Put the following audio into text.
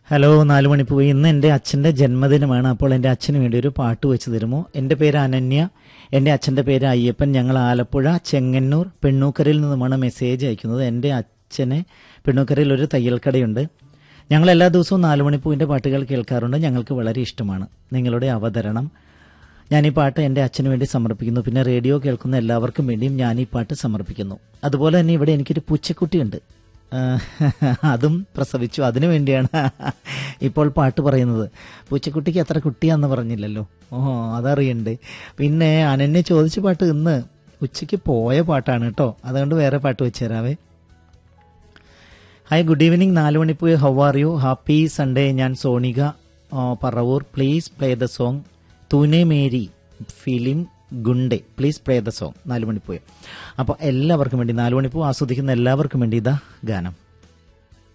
hello നാല് മണിപ്പൂയി ഇന്ന് എൻ്റെ അച്ഛൻ്റെ ജന്മദിനമാണ് അപ്പോൾ എൻ്റെ അച്ഛന് വേണ്ടി ഒരു പാട്ട് വെച്ച് തരുമോ എൻ്റെ പേര് അനന്യ എൻ്റെ അച്ഛൻ്റെ പേര് അയ്യപ്പൻ ഞങ്ങൾ ആലപ്പുഴ ചെങ്ങന്നൂർ പെണ്ണൂക്കരയിൽ നിന്നുമാണ് മെസ്സേജ് അയക്കുന്നത് എൻ്റെ അച്ഛന് പെണ്ണൂക്കരയിൽ ഒരു തയ്യൽക്കടയുണ്ട് ഞങ്ങൾ എല്ലാ ദിവസവും നാല് മണിപ്പൂവിൻ്റെ പാട്ടുകൾ കേൾക്കാറുണ്ട് ഞങ്ങൾക്ക് വളരെ ഇഷ്ടമാണ് നിങ്ങളുടെ അവതരണം ഞാൻ ഈ പാട്ട് എൻ്റെ അച്ഛന് വേണ്ടി സമർപ്പിക്കുന്നു പിന്നെ റേഡിയോ കേൾക്കുന്ന എല്ലാവർക്കും വേണ്ടിയും ഞാൻ ഈ പാട്ട് സമർപ്പിക്കുന്നു അതുപോലെ തന്നെ ഇവിടെ എനിക്കൊരു പൂച്ചക്കുട്ടിയുണ്ട് ആ, അതും പ്രസവിച്ചു അതിനു വേണ്ടിയാണ് ഇപ്പോൾ പാട്ട് പറയുന്നത് പൂച്ചക്കുട്ടിക്ക് എത്ര കുട്ടിയാന്ന് പറഞ്ഞില്ലല്ലോ ഓ അതറിയണ്ട് പിന്നെ അനന്യ ചോദിച്ച പാട്ട് ഇന്ന് ഉച്ചയ്ക്ക് പോയ പാട്ടാണ് കേട്ടോ അതുകൊണ്ട് വേറെ പാട്ട് വെച്ച് തരാവേ ഹായ് ഗുഡ് ഈവനിങ് നാല് മണിപ്പോയി how are you happy Sunday ഞാൻ സോണിക ആ, Paravur please play the song Tune Meri film Gunday please play the song നാല് മണിപ്പോയി അപ്പോൾ എല്ലാവർക്കും വേണ്ടി നാല് മണിപ്പൂ ആസ്വദിക്കുന്ന എല്ലാവർക്കും വേണ്ടി ഇതാ ഗാനം